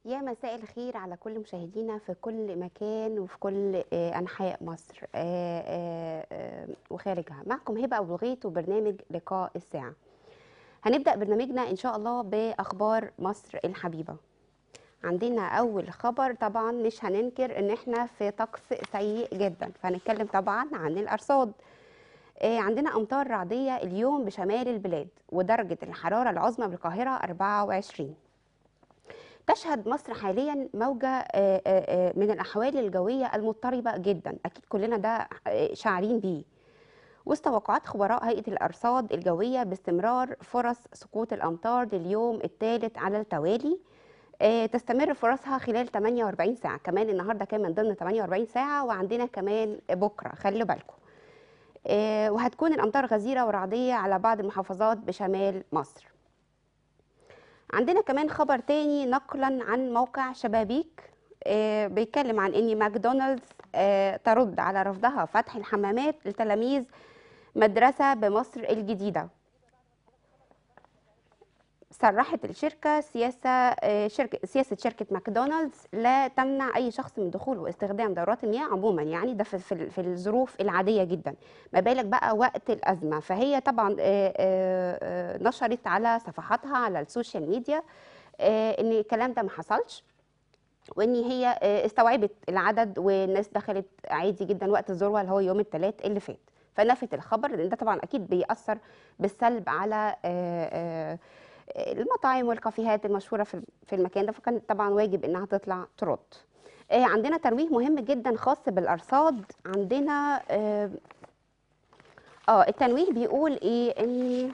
يا مساء الخير على كل مشاهدينا في كل مكان وفي كل آه، أنحاء مصر آه، آه، آه، وخارجها معكم هبة أبو الغيط وبرنامج لقاء الساعة هنبدأ برنامجنا إن شاء الله بأخبار مصر الحبيبة عندنا أول خبر طبعا مش هننكر إن إحنا في طقس سيء جدا فهنتكلم طبعا عن الأرصاد آه، عندنا أمطار رعدية اليوم بشمال البلاد ودرجة الحرارة العظمى بالقاهرة 24 تشهد مصر حاليا موجة آه، آه، آه، من الأحوال الجوية المضطربة جدا أكيد كلنا ده آه، شاعرين بيه وسط توقعات خبراء هيئة الأرصاد الجوية باستمرار فرص سقوط الأمطار لليوم الثالث على التوالي آه، تستمر فرصها خلال 48 ساعة كمان النهاردة كان من ضمن 48 ساعة وعندنا كمان بكرة خلوا بالكم آه، وهتكون الأمطار غزيرة ورعدية على بعض المحافظات بشمال مصر عندنا كمان خبر تاني نقلا عن موقع شبابيك آه، بيتكلم عن ان ماكدونالدز آه، ترد على رفضها فتح الحمامات لتلاميذ مدرسة بمصر الجديدة صرحت الشركة سياسة آه، شركة سياسة شركة ماكدونالدز لا تمنع أي شخص من دخول واستخدام دورات المياه عموما يعني ده في, في, في الظروف العادية جدا ما بالك بقى وقت الأزمة فهي طبعا آه، آه، آه، نشرت على صفحاتها على السوشيال ميديا آه، ان الكلام ده ما حصلش وان هي آه، استوعبت العدد والناس دخلت عادي جدا وقت الذروه اللي هو يوم الثلاث اللي فات فنفت الخبر لان ده طبعا اكيد بيأثر بالسلب على آه، آه، المطاعم والكافيهات المشهوره في في المكان ده فكان طبعا واجب انها تطلع ترد آه، عندنا تنويه مهم جدا خاص بالارصاد عندنا اه آه، التنويه بيقول ايه ان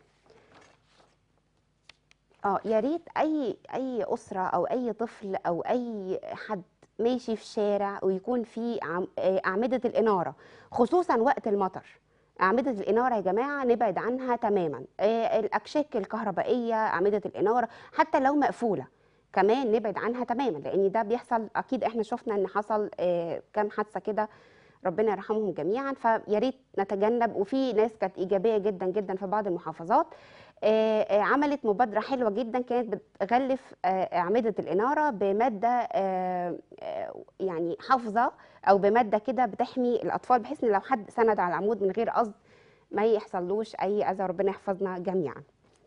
اه يا ريت اي اي اسره او اي طفل او اي حد ماشي في شارع ويكون في عم- آه، اعمده الاناره خصوصا وقت المطر اعمده الاناره يا جماعه نبعد عنها تماما آه، الاكشاك الكهربائيه اعمده الاناره حتى لو مقفوله كمان نبعد عنها تماما لان ده بيحصل اكيد احنا شفنا ان حصل آه، كام حادثه كده ربنا يرحمهم جميعا فيا ريت نتجنب وفي ناس كانت ايجابيه جدا جدا في بعض المحافظات آه، آه، عملت مبادرة حلوة جدا كانت بتغلف آه، أعمدة الإنارة بمادة آه، آه، يعني حافظة أو بمادة كده بتحمي الأطفال بحيث إن لو حد سند على العمود من غير قصد ما يحصلوش أي أذى ربنا يحفظنا جميعا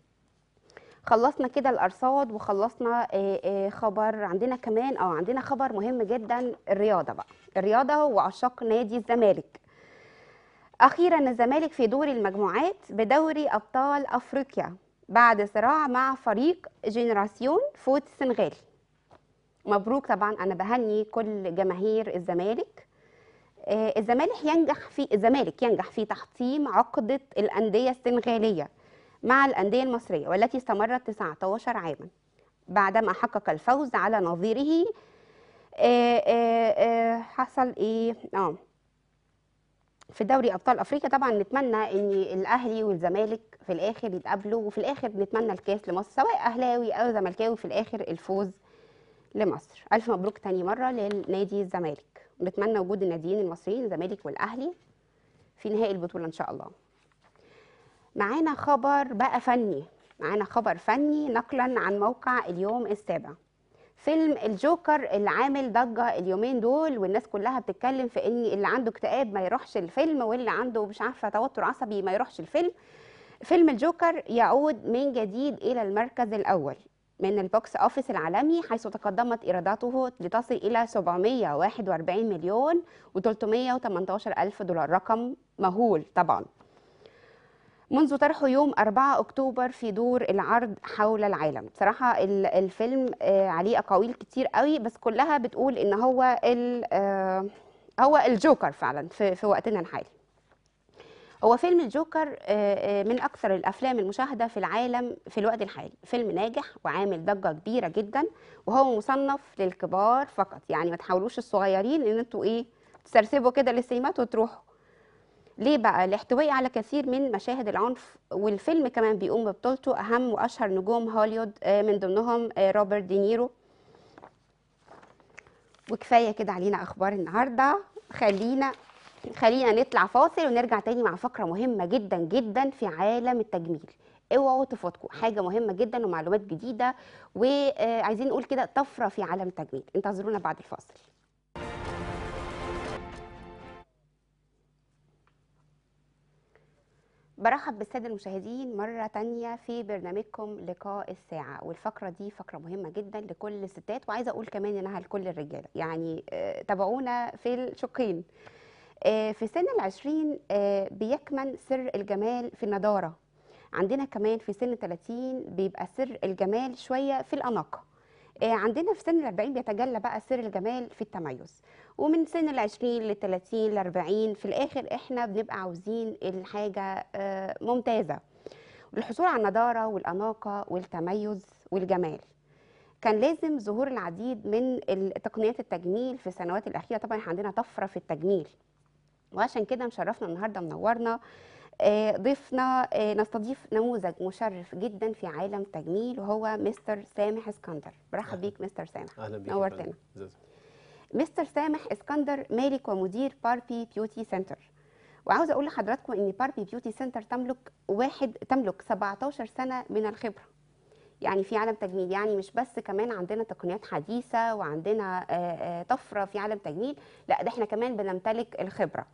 خلصنا كده الأرصاد وخلصنا آه، آه، خبر عندنا كمان أو عندنا خبر مهم جدا الرياضة بقى الرياضة وعشاق نادي الزمالك أخيرا الزمالك في دور المجموعات بدوري أبطال أفريقيا بعد صراع مع فريق جينيراسيون فوت السنغال مبروك طبعا أنا بهني كل جماهير الزمالك آه، الزمالك ينجح في الزمالك ينجح في تحطيم عقدة الأندية السنغالية مع الأندية المصرية والتي استمرت 19 عاما بعدما حقق الفوز على نظيره آه، آه، آه، حصل ايه اه في دوري ابطال افريقيا طبعا نتمنى ان الاهلي والزمالك في الاخر يتقابلوا وفي الاخر نتمنى الكاس لمصر سواء اهلاوي او زملكاوي في الاخر الفوز لمصر الف مبروك تاني مره للنادي الزمالك نتمنى وجود الناديين المصريين الزمالك والاهلي في نهائي البطوله ان شاء الله معانا خبر بقى فني معانا خبر فني نقلا عن موقع اليوم السابع فيلم الجوكر اللي عامل ضجة اليومين دول والناس كلها بتتكلم في ان اللي عنده اكتئاب ما يروحش الفيلم واللي عنده مش عارفة توتر عصبي ما يروحش الفيلم فيلم الجوكر يعود من جديد إلى المركز الأول من البوكس أوفيس العالمي حيث تقدمت إيراداته لتصل إلى 741 مليون و318 ألف دولار رقم مهول طبعا منذ طرحه يوم 4 أكتوبر في دور العرض حول العالم بصراحة ال- الفيلم آه، عليه أقاويل كتير قوي بس كلها بتقول إن هو ال- آه، هو الجوكر فعلا في, في وقتنا الحالي هو فيلم الجوكر آه، آه، من أكثر الأفلام المشاهدة في العالم في الوقت الحالي فيلم ناجح وعامل ضجة كبيرة جدا وهو مصنف للكبار فقط يعني ما تحاولوش الصغيرين إن انتوا إيه تسرسبوا كده للسينمات وتروحوا ليه بقى؟ الاحتواء على كثير من مشاهد العنف والفيلم كمان بيقوم ببطولته أهم وأشهر نجوم هوليوود آه، من ضمنهم آه، روبرت دينيرو وكفاية كده علينا أخبار النهاردة خلينا خلينا نطلع فاصل ونرجع تاني مع فقرة مهمة جدا جدا في عالم التجميل اوعوا تفوتكم حاجه مهمه جدا ومعلومات جديده وعايزين نقول كده طفره في عالم التجميل انتظرونا بعد الفاصل برحب بالسادة المشاهدين مرة تانية في برنامجكم لقاء الساعة والفقرة دي فقرة مهمة جدا لكل الستات وعايزة أقول كمان إنها لكل الرجالة يعني آه، تابعونا في الشقين آه، في سن العشرين آه، بيكمن سر الجمال في النضارة عندنا كمان في سن 30 بيبقى سر الجمال شوية في الأناقة آه، عندنا في سن الأربعين بيتجلى بقى سر الجمال في التميز ومن سن العشرين للتلاتين لأربعين في الآخر إحنا بنبقى عاوزين الحاجة آه، ممتازة للحصول على النضارة والأناقة والتميز والجمال كان لازم ظهور العديد من تقنيات التجميل في السنوات الأخيرة طبعا إحنا عندنا طفرة في التجميل وعشان كده مشرفنا النهارده منورنا آه، ضيفنا آه، نستضيف نموذج مشرف جدا في عالم التجميل وهو مستر سامح اسكندر برحب أهلا. بيك مستر سامح اهلا بيك يا نورتنا. فندم. ازيك؟ مستر سامح اسكندر مالك ومدير باربي بيوتي سنتر وعاوزه اقول لحضراتكم ان باربي بيوتي سنتر تملك واحد تملك 17 سنه من الخبره يعني في عالم تجميل يعني مش بس كمان عندنا تقنيات حديثه وعندنا آه، آه، طفره في عالم تجميل لا ده احنا كمان بنمتلك الخبره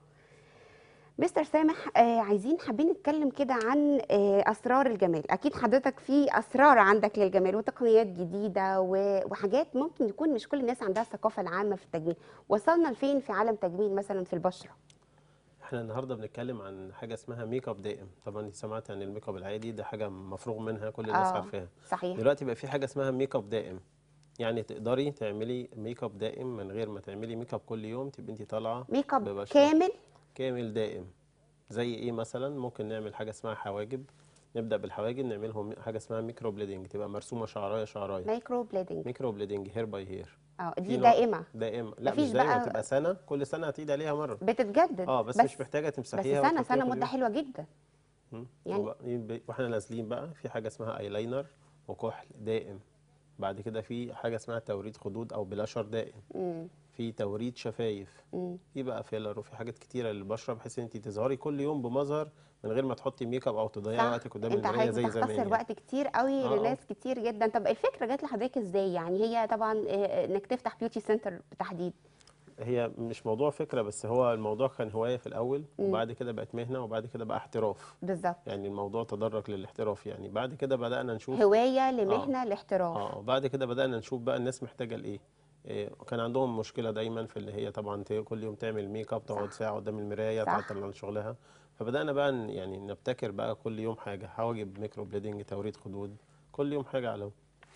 مستر سامح آه عايزين حابين نتكلم كده عن آه اسرار الجمال اكيد حضرتك في اسرار عندك للجمال وتقنيات جديده و- وحاجات ممكن يكون مش كل الناس عندها الثقافه العامه في التجميل وصلنا لفين في عالم تجميل مثلا في البشره احنا النهارده بنتكلم عن حاجه اسمها ميك اب دائم طبعا انت سمعت عن الميك اب العادي ده حاجه مفروغ منها كل الناس آه. عارفاها صحيح دلوقتي بقى في حاجه اسمها ميك اب دائم يعني تقدري تعملي ميك اب دائم من غير ما تعملي ميك اب كل يوم تبقى انت طالعه ميك اب ببشرة. كامل كامل دائم زي ايه مثلا ممكن نعمل حاجه اسمها حواجب نبدا بالحواجب نعملهم حاجه اسمها ميكرو بليدنج تبقى مرسومه شعرايه شعرايه مايكرو بليدنج ميكرو بليدنج هير باي هير اه في دي نوع- دائمه دائم لا مفيش مش دائما بقى- تبقى سنه كل سنه هتعيد عليها مره بتتجدد اه بس, بس مش محتاجه بس تمسحيها سنه وتحطيها سنه كل مده يوم. حلوه جدا مم. يعني- وبعدين ب- واحنا نازلين بقى في حاجه اسمها ايلاينر وكحل دائم بعد كده في حاجه اسمها توريد خدود او بلاشر دائم مم. في توريد شفايف مم. في بقى فيلر وفي حاجات كتيره للبشره بحيث ان انت تظهري كل يوم بمظهر من غير ما تحطي ميك اب او تضيعي صح وقتك قدام انت المرايه حضرتك زي زمان بتختصر يعني. وقت كتير قوي آه، آه. لناس كتير جدا طب الفكره جات لحضرتك ازاي يعني هي طبعا آه، انك تفتح بيوتي سنتر بالتحديد هي مش موضوع فكره بس هو الموضوع كان هوايه في الاول مم. وبعد كده بقت مهنه وبعد كده بقى احتراف بالظبط يعني الموضوع تدرج للاحتراف يعني بعد كده بدانا نشوف هوايه لمهنه لاحتراف اه بعد كده بدأنا نشوف بقى الناس محتاجة لإيه إيه، كان عندهم مشكلة دايما في اللي هي طبعا ت- كل يوم تعمل ميك اب تقعد صح. ساعة قدام المراية صح. تعطل عن شغلها فبدأنا بقى ن- يعني نبتكر بقى كل يوم حاجة حواجب ميكرو بليدنج توريد خدود كل يوم حاجة على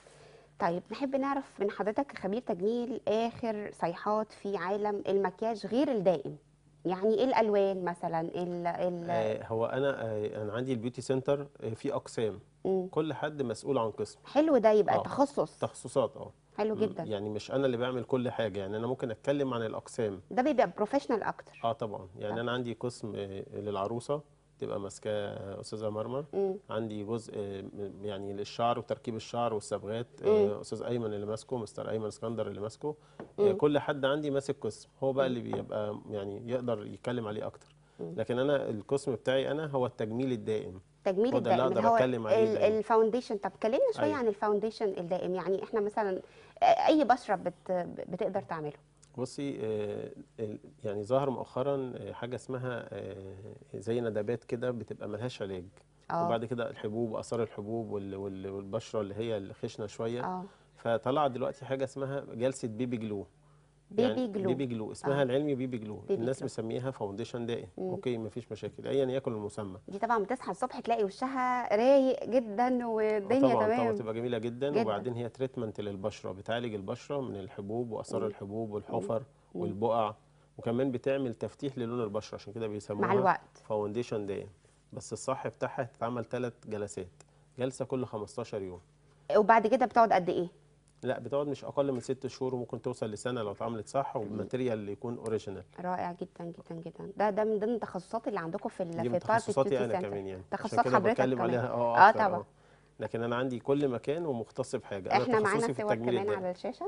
طيب نحب نعرف من حضرتك كخبير تجميل اخر صيحات في عالم المكياج غير الدائم يعني ايه الالوان مثلا ال ال آه هو أنا آه أنا عندي البيوتي سنتر آه في أقسام مم. كل حد مسؤول عن قسم حلو ده يبقى آه. تخصص تخصصات اه حلو م- جدا يعني مش أنا اللي بعمل كل حاجة يعني أنا ممكن أتكلم عن الأقسام ده بيبقى بروفيشنال اكتر اه طبعا يعني طب. انا عندي قسم آه، للعروسه تبقى ماسكاه آه، استاذه مرمر مم. عندي جزء آه، م- يعني للشعر وتركيب الشعر والصبغات مم. آه، استاذ ايمن اللي ماسكه مستر ايمن اسكندر اللي ماسكه آه، مم. كل حد عندي ماسك قسم هو بقى اللي بيبقى يعني يقدر يتكلم عليه اكتر مم. لكن انا القسم بتاعي انا هو التجميل الدائم تجميل هو ده اللي الدائم أقدر هو أتكلم عليه ال- دايما. الفاونديشن طب كلمنا شويه أيوة. عن الفاونديشن الدائم يعني احنا مثلا آه، اي بشره بت بتقدر تعمله بصي آه، ال- يعني ظهر مؤخرا آه، حاجه اسمها آه، زي ندبات كده بتبقى ملهاش علاج اه وبعد كده الحبوب واثار الحبوب وال- وال- والبشره اللي هي الخشنه شويه اه فطلع دلوقتي حاجه اسمها جلسه بيبي جلو بيبي جلو بيبي جلو اسمها آه. العلمي بيبي جلو بيبي الناس جلو. مسميها فاونديشن دائم مم. اوكي مفيش مشاكل ايا يكن المسمى دي طبعا بتصحى الصبح تلاقي وشها رايق جدا آه والدنيا طبعا طبعا تمام بتبقى جميله جدا, جداً. وبعدين هي تريتمنت للبشره بتعالج البشره من الحبوب واثار مم. الحبوب والحفر مم. والبقع وكمان بتعمل تفتيح للون البشره عشان كده بيسموها مع الوقت فاونديشن دائم بس الصح بتاعها تتعمل ثلاث جلسات جلسه كل 15 يوم وبعد كده بتقعد قد ايه لا بتقعد مش اقل من ست شهور وممكن توصل لسنه لو اتعملت صح وبماتيريال اللي يكون اوريجينال رائع جدا جدا جدا ده ده من ضمن التخصصات اللي عندكم في ال دي في من بارت تخصصاتي بيوتي انا سنتر كمان يعني تخصصات عشان كده حضرتك بتكلم كمان. عليها اه آه أكتر، طبعا. لكن انا عندي كل مكان ومختص بحاجه انا احنا معانا تخصصي في صور التجميل كمان الدائم على الشاشه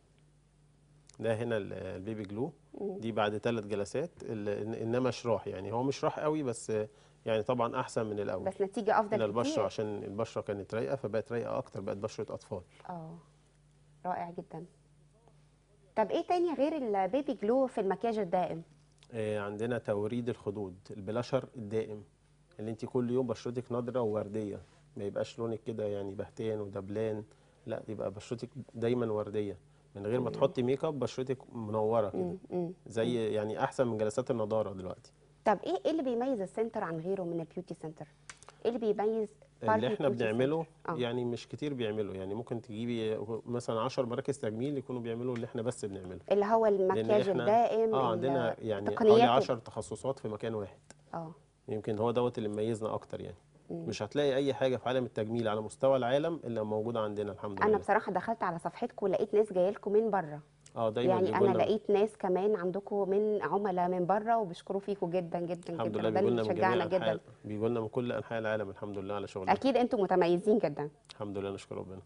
ده هنا ال- البيبي جلو مم. دي بعد ثلاث جلسات ال- إن- انما شراح يعني هو مش راح قوي بس يعني طبعا احسن من الاول بس نتيجه افضل من البشره كتير عشان البشره كانت رايقه فبقت رايقه اكتر بقت بشره اطفال اه رائع جدا طب ايه تاني غير البيبي جلو في المكياج الدائم آه، عندنا توريد الخدود البلاشر الدائم اللي انت كل يوم بشرتك نضره وورديه ما يبقاش لونك كده يعني بهتان ودبلان لا يبقى بشرتك دايما ورديه من غير ما تحطي ميك اب بشرتك منوره كده مم، مم. زي يعني احسن من جلسات النضاره دلوقتي طب ايه ايه اللي بيميز السنتر عن غيره من البيوتي سنتر ايه اللي بيميز اللي باربي احنا بيوتي بنعمله سنتر؟ آه. يعني مش كتير بيعملوا يعني ممكن تجيبي مثلا 10 مراكز تجميل يكونوا بيعملوا اللي احنا بس بنعمله اللي هو لان المكياج احنا الدائم اه ال- عندنا يعني حوالي تقنيات 10 تخصصات في مكان واحد اه يمكن هو دوت اللي مميزنا اكتر يعني مش هتلاقي اي حاجه في عالم التجميل على مستوى العالم الا موجوده عندنا الحمد انا لله بصراحه دخلت على صفحتكم لقيت ناس جايه لكم من بره اه دايما يعني بيجوا انا لنا لقيت ناس كمان عندكم من عملاء من بره وبيشكروا فيكم جدا جدا الحمد جدا لله وده بيجوا اللي لنا من شجعنا جميع انحاء جدا بيجوا لنا من كل انحاء العالم الحمد لله على شغلنا اكيد انتم متميزين جدا الحمد لله نشكر ربنا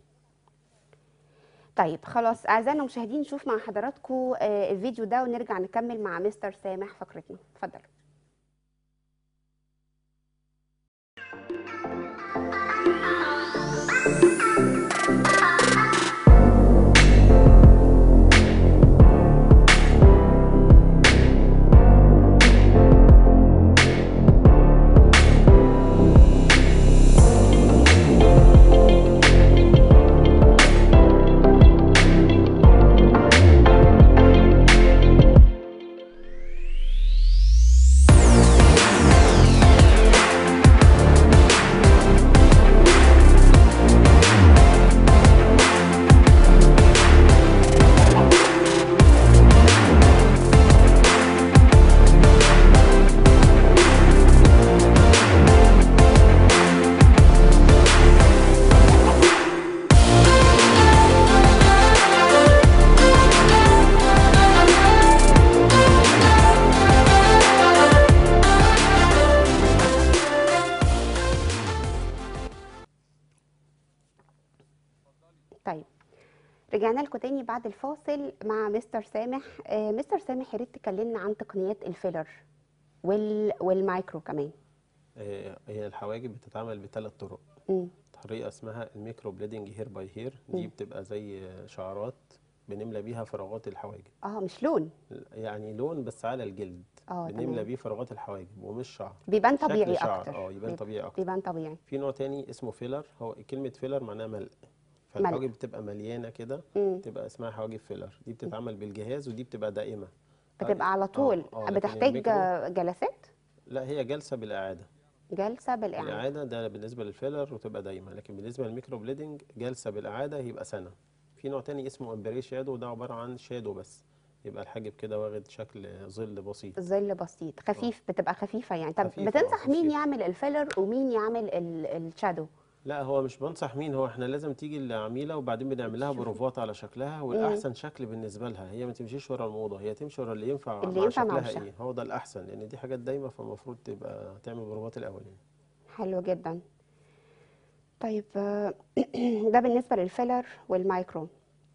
طيب خلاص اعزائنا المشاهدين نشوف مع حضراتكم آه، الفيديو ده ونرجع نكمل مع مستر سامح فقرتنا اتفضل طيب رجعنا لكم تاني بعد الفاصل مع مستر سامح آه، مستر سامح يا ريت تكلمنا عن تقنيات الفيلر وال... والمايكرو كمان آه، هي الحواجب بتتعمل بثلاث طرق مم. طريقه اسمها الميكرو بليدنج هير باي هير دي بتبقى زي شعرات بنملى بيها فراغات الحواجب اه مش لون يعني لون بس على الجلد اه بنملى تمام بيه فراغات الحواجب ومش شعر بيبان شكل طبيعي شعر اكتر اه يبان بيب- طبيعي اكتر بيبان طبيعي في نوع تاني اسمه فيلر هو كلمة فيلر معناها ملء فالحواجب بتبقى مليانة كده مم. تبقى اسمها حواجب فيلر دي بتتعمل بالجهاز ودي بتبقى دائمة بتبقى على آه، طول آه، لكن بتحتاج الميكرو- جلسات لا هي جلسة بالإعادة جلسه بالاعاده الإعادة ده بالنسبة للفيلر وتبقى دايمة لكن بالنسبة للميكرو بليدنج جلسة بالإعادة يبقى سنة في نوع تاني اسمه امبري شادو ده عبارة عن شادو بس يبقى الحاجب كده واخد شكل ظل بسيط ظل بسيط خفيف بتبقى خفيفه يعني طب خفيفة، بتنصح آه، مين خفيفة. يعمل الفيلر ومين يعمل ال- الشادو لا هو مش بنصح مين هو احنا لازم تيجي العميلة وبعدين بنعمل لها بروفات على شكلها والأحسن شكل بالنسبة لها هي ما تمشيش ورا الموضة هي تمشي ورا اللي ينفع اللي مع ينفع مع شكلها وشها. ايه هو ده الأحسن لأن دي حاجات دايمة فالمفروض تبقى تعمل بروفات الأول يعني حلو جدا طيب آه، ده بالنسبة للفيلر والمايكرو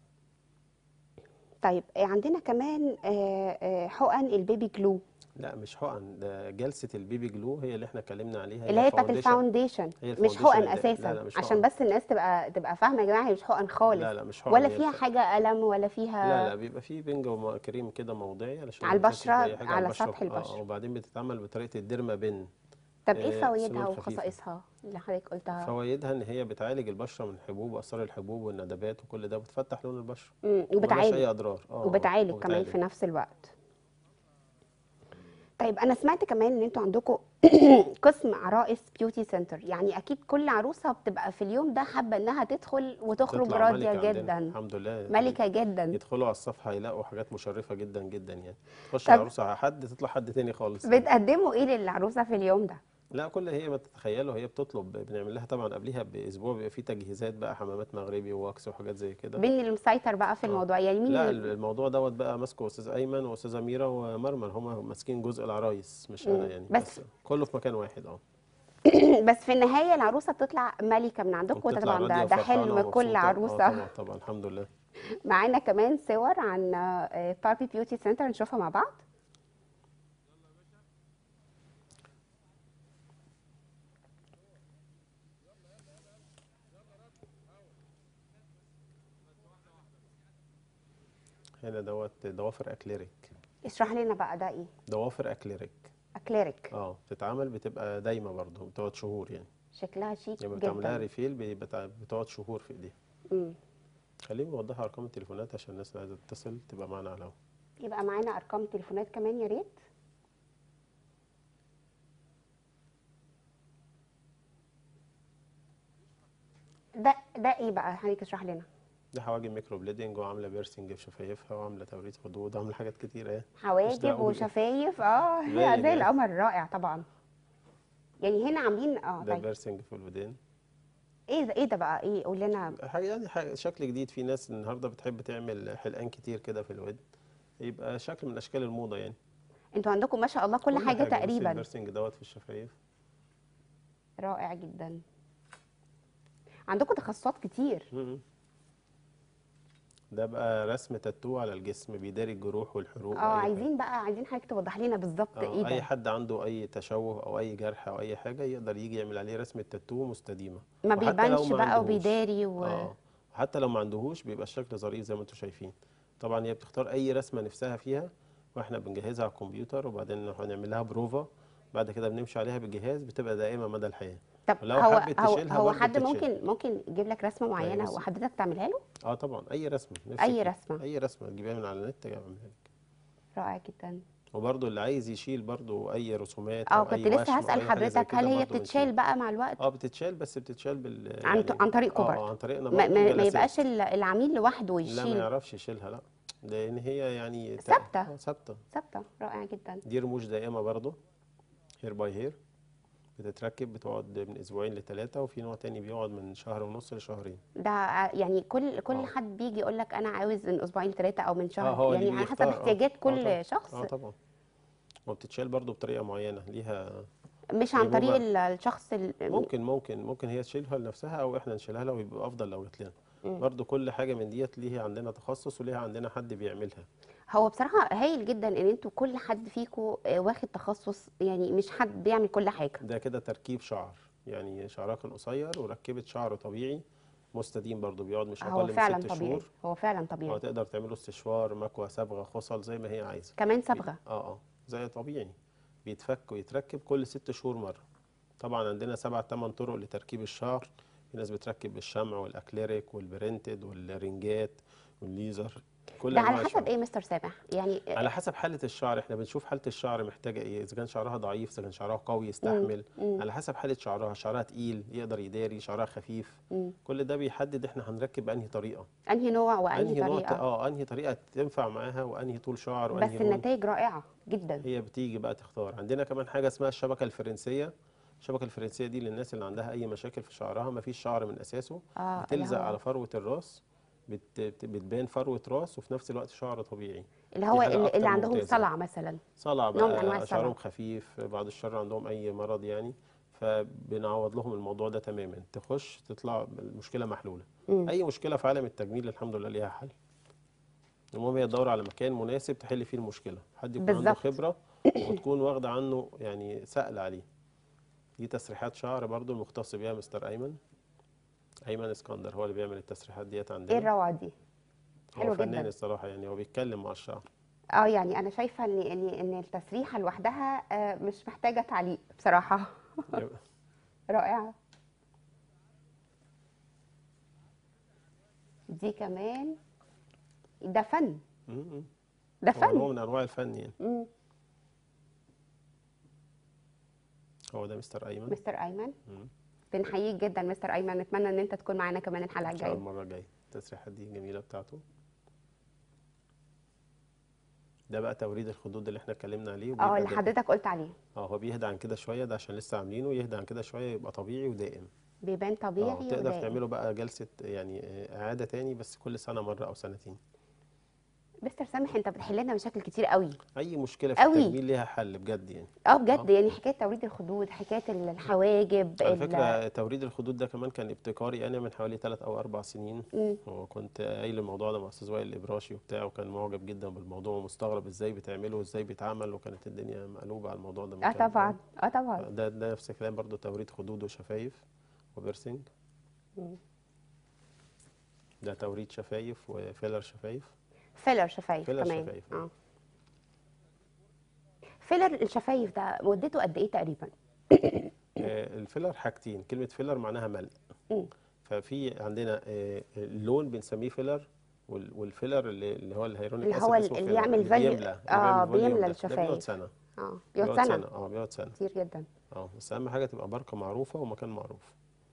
طيب آه، عندنا كمان آه، آه، حقن البيبي جلو لا مش حقن ده جلسة البيبي جلو هي اللي احنا اتكلمنا عليها اللي هي بتاعت فاونديشن. الفاونديشن هي مش الفاونديشن حقن اللي- اساسا لا لا مش عشان حقن. بس الناس تبقى تبقى فاهمه يا جماعه هي مش حقن خالص لا لا مش حقن ولا هي فيها الف- حاجه قلم ولا فيها لا لا بيبقى فيه بنج وكريم كده موضعي علشان على ما يحسش البشرة، بأي حاجة على البشرة. سطح آه، البشرة. وبعدين بتتعمل بطريقة الديرما بن طب ايه آه، فوائدها سنون خفيفة. وخصائصها اللي حضرتك قلتها فوائدها ان هي بتعالج البشره من الحبوب واثار الحبوب والندبات وكل ده بتفتح لون البشره مم، ملهاش وبتعالج اي اضرار اه وبتعالج كمان وبتعالج. في نفس الوقت طيب انا سمعت كمان ان انتوا عندكم قسم عرائس بيوتي سنتر يعني اكيد كل عروسه بتبقى في اليوم ده حابه انها تدخل وتخرج تطلع راضيه ملكة عندنا. جدا الحمد لله ملكه جدا يدخلوا على الصفحه يلاقوا حاجات مشرفه جدا جدا يعني تخش طب- العروسه على حد تطلع حد تاني خالص بتقدموا ايه للعروسه في اليوم ده لا كل هي ما تتخيله هي بتطلب بنعمل لها طبعا قبليها باسبوع بيبقى فيه تجهيزات بقى حمامات مغربي وواكس وحاجات زي كده مين اللي مسيطر بقى في آه. الموضوع يعني مين لا اللي- الموضوع دوت بقى ماسكه استاذ ايمن واستاذه ميرا ومرمر هم ماسكين جزء العرايس مش مم. انا يعني بس- كله في مكان واحد اه بس في النهايه العروسه بتطلع ملكه من عندكم وده وبتطلع طبعا ده, راضية ده وفرحانة حلم ومبسوطة. كل اه عروسه طبعا طبعا الحمد لله معانا كمان صور عن باربي بيوتي سنتر نشوفها مع بعض هنا دوت ضوافر اكليريك اشرح لنا بقى ده ايه ضوافر اكليريك اكليريك اه بتتعمل بتبقى دايمه برضه بتقعد شهور يعني شكلها شيك لما بتعملها جدا ريفيل بيبقى بتقعد شهور في ايديها مم. خليني اوضحها ارقام التليفونات عشان الناس اللي عايزه تتصل تبقى معانا على الهوا يبقى معانا ارقام تليفونات كمان يا ريت ده ده ايه بقى حضرتك اشرح لنا دي حواجب ميكرو بليدنج وعامله بيرسنج في شفايفها وعامله توريد خدود وعامله حاجات كتيره يعني مش حواجب دعوة. وشفايف اه باين لا زي يعني. القمر رائع طبعا يعني هنا عاملين اه ده طيب بيرسنج في الودان ايه ده ايه ده بقى ايه قول لنا حاجه يعني حاجة شكل جديد في ناس النهارده بتحب تعمل حلقان كتير كده في الودن يبقى شكل من اشكال الموضه يعني انتوا عندكم ما شاء الله كل, حاجه بصي تقريبا البيرسنج دوت في الشفايف رائع جدا عندكم تخصصات كتير م-م. ده بقى رسم تاتو على الجسم بيداري الجروح والحروق اه وأي حاجة. عايزين بقى عايزين حضرتك توضح لنا بالظبط آه، ايه اي ده حد عنده اي تشوه او اي جرح او اي حاجه يقدر يجي يعمل عليه رسمه تاتو مستديمه ما وحتى لو بيبانش ما بقى عندهوش. وبيداري و... اه حتى لو ما عندهوش بيبقى الشكل ظريف زي ما انتم شايفين طبعا هي بتختار اي رسمه نفسها فيها واحنا بنجهزها على الكمبيوتر وبعدين هنعمل لها بروفا بعد كده بنمشي عليها بالجهاز بتبقى دائمه مدى الحياه طب لو هو حبت هو تشيلها هو برضه حد بتتشيل. ممكن ممكن يجيب لك رسمه معينه بصي. وحضرتك تعملها له اه طبعا اي رسمه نفسك أي فيها. رسمة. اي رسمه تجيبها من على النت اعملها لك رائع جدا وبرضه اللي عايز يشيل برضه اي رسومات اه او كنت اي لسه وشم او هسأل اي حاجه زي حضرتك هل كده هي برضه بتتشال بنشيل. بقى مع الوقت اه بتتشال بس بتتشال بال عن يعني عن طريق اه كوبر آه، عن طريقنا ما, برضه ما, ما جلسات. يبقاش ال- العميل لوحده لا ما يشيل يعرفش يشيلها لا لان هي يعني ت- ثابتة. آه، ثابته ثابته رائع جدا دي رموش دائمه برضه هير باي هير بتتركب بتقعد من اسبوعين لثلاثه وفي نوع تاني بيقعد من شهر ونص لشهرين ده ع- يعني كل كل آه. حد بيجي يقول لك انا عاوز من اسبوعين ثلاثه او من شهر هو اللي يعني على حسب بيختار، آه. احتياجات آه كل طبعاً. شخص اه طبعا وبتتشال برضه بطريقه معينه ليها مش عن طريق غيبوبة. ال- الشخص ال- ممكن ممكن ممكن هي تشيلها لنفسها او احنا نشيلها لها ويبقى افضل لو جت لنا مم. برضه كل حاجه من ديت ليها عندنا تخصص وليها عندنا حد بيعملها هو بصراحه هايل جدا ان انتوا كل حد فيكم واخد تخصص يعني مش حد بيعمل كل حاجه ده كده تركيب شعر يعني شعرها كان قصير وركبت شعر طبيعي مستديم برضه بيقعد مش هو اقل من فعلا ست طبيعي شهور هو فعلا طبيعي وتقدر تعمله استشوار مكوى صبغه خصل زي ما هي عايزه كمان صبغه اه اه زي طبيعي بيتفك ويتركب كل ست شهور مره طبعا عندنا سبع ثمان طرق لتركيب الشعر في ناس بتركب بالشمع والاكليريك والبرنتد والرنجات والليزر كل ده انواع على حسب الشعر ايه مستر سامح يعني على حسب حالة الشعر احنا بنشوف حالة الشعر محتاجة ايه اذا كان شعرها ضعيف اذا كان شعرها قوي يستحمل مم. على حسب حالة شعرها شعرها تقيل يقدر يداري شعرها خفيف مم. كل ده بيحدد احنا هنركب بأنهي طريقة انهي نوع وانهي انهي نوع طريقه اه انهي طريقة تنفع معاها وانهي طول شعر بس وانهي لون النتائج رائعه جدا هي بتيجي بقى تختار عندنا كمان حاجة اسمها الشبكة الفرنسية الشبكة الفرنسية دي للناس اللي عندها أي مشاكل في شعرها مفيش شعر من أساسه اه بتلزق اللي هو على فروة الراس بت... بت- بتبان فروة راس وفي نفس الوقت شعر طبيعي اللي دي هو حاجة اللي, أكتر اللي عندهم ممتازة. صلع مثلا صلع نوع من أنواع بقى الصلع. شعرهم خفيف بعد الشر عندهم أي مرض يعني فبنعوض لهم الموضوع ده تماما تخش تطلع المشكلة محلولة مم. أي مشكلة في عالم التجميل الحمد لله ليها حل المهم هي تدور على مكان مناسب تحل فيه المشكلة حد يكون عنده بالظبط. خبرة وتكون واخدة عنه يعني سأل عليه دي تسريحات شعر برضو المختص بيها مستر أيمن أيمن اسكندر هو اللي بيعمل التسريحات ديت ايه عندنا الروعه دي هو حلو فنان جدا الصراحة يعني هو بيتكلم مع الشعر اه يعني انا شايفه ان ان ان التسريحه لوحدها آه، مش محتاجه تعليق بصراحه يبقى رائعه دي كمان ده فن م- م. ده هو نوع فن من أنواع الفن يعني مم. هو ده مستر أيمن مستر ايمن مم. بنحييك جدا مستر ايمن نتمنى ان انت تكون معانا كمان الحلقه إن شاء الله الجايه المرة الجاية التسريحات دي جميلة بتاعته ده بقى توريد الخدود اللي احنا اتكلمنا عليه اه وبيبقى اللي دائم. حضرتك قلت عليه اه هو بيهدى عن كده شوية ده عشان لسه عاملينه يهدى عن كده شوية يبقى طبيعي ودائم بيبان اه طبيعي تقدر ودائم تعمله بقى جلسة يعني آه، إعادة تاني بس كل سنة مرة أو سنتين مستر سامح انت بتحل لنا مشاكل كتير قوي أي مشكلة في قوي. التجميل ليها حل بجد يعني اه بجد يعني حكايه توريد الخدود حكايه الحواجب على ال- فكرة توريد الخدود ده كمان كان ابتكاري أنا من حوالي ثلاث أو أربع سنين مم. وكنت قايل الموضوع ده مع أستاذ وائل الإبراشي وبتاع وكان معجب جدا بالموضوع ومستغرب إزاي بتعمله وإزاي بيتعمل وكانت الدنيا مقلوبة على الموضوع ده من اه كام طبعا سنة. اه طبعا ده ده نفس الكلام برضو توريد خدود وشفايف وبيرسينج مم. ده توريد شفايف وفيلر شفايف فيلر شفايف فيلر كمان شفايف، اه فيلر الشفايف ده مدته قد ايه تقريبا آه، الفيلر حاجتين كلمة فيلر معناها ملء مم. ففي عندنا آه، اللون بنسميه فيلر وال- والفيلر اللي اللي هو الهيرونيك اللي اسيد هو اسمه اللي فيلر يعمل اللي فاليو- بيملى اللي آه، بيعمل فوليوم بيملى ده. ده الشفايف. بيقعد سنة اه بيقعد سنه اه بيقعد سنة كتير جدا اه بس أهم حاجة تبقى ماركة معروفة ومكان معروف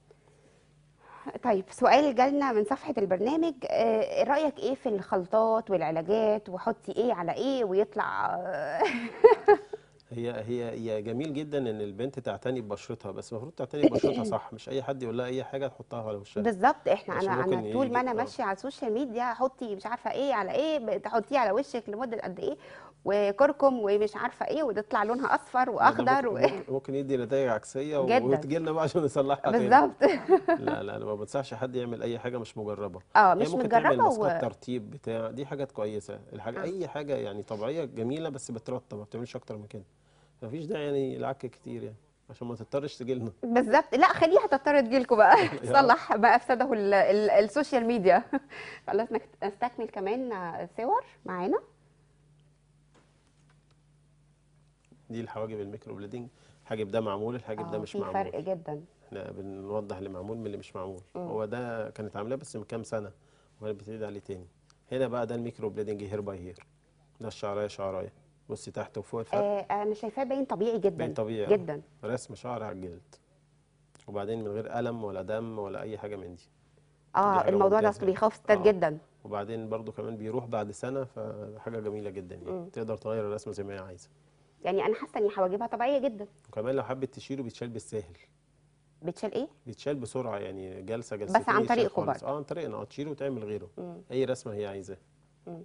طيب سؤال جالنا من صفحة البرنامج آه، رأيك ايه في الخلطات والعلاجات وحطي ايه على ايه ويطلع آه، هي هي هي جميل جدا ان البنت تعتني ببشرتها بس المفروض تعتني ببشرتها صح مش اي حد يقول لها اي حاجه تحطها على وشها بالظبط احنا عشان انا ممكن انا طول ما انا يجي- آه. ماشيه على السوشيال ميديا حطي مش عارفه ايه على ايه تحطيه على وشك لمده قد ايه وكركم ومش عارفه ايه وتطلع لونها اصفر ده واخضر و... ممكن, ممكن- ممكن يدي نتائج عكسيه جداً. وتجي لنا بقى عشان نصلحها تاني بالظبط لا لا انا ما بنصحش حد يعمل اي حاجه مش مجربه اه هي مش ممكن تعمل متجربه ماسكات و... ترطيب بتاع دي حاجات كويسه الحاجه آه. اي حاجه يعني طبيعيه جميله بس بترطب ما بتعملش اكتر من كده مفيش داعي يعني العك كتير يعني عشان ما تضطرش تجي لنا بالظبط لا خليها تضطر تجيلكوا بقى تصلح ما افسده ال... ال... السوشيال ميديا خلاص نك- نستكمل كمان آه، صور معانا دي الحواجب الميكرو بليدنج الحاجب ده معمول الحاجب ده اه مش في معمول فرق جدا احنا بنوضح اللي معمول من اللي مش معمول مم. هو ده كانت عاملاه بس من كام سنه وكانت بتعيد عليه تاني هنا بقى ده الميكرو بليدنج هير باي هير ده الشعرايه شعرايه بصي تحت وفوق الفرق آه انا شايفاه باين طبيعي جدا باين طبيعي آه. جدا رسم شعر على الجلد وبعدين من غير قلم ولا دم ولا اي حاجه من دي دي اه حاجة الموضوع ده ممتازة. اصله بيخوف ستات آه. جدا وبعدين برضو كمان بيروح بعد سنه فحاجه جميله جدا يعني مم. تقدر تغير الرسمه زي ما هي عايزه يعني انا حاسه ان حواجبها طبيعيه جدا وكمان لو حبت تشيله بيتشال بالساهل بتشال ايه بيتشال بسرعه يعني جلسه جلستين عن يتشال طريقكم خالص. برضه. اه عن طريقنا اه تشيله وتعمل غيره مم. اي رسمه هي عايزاه مم.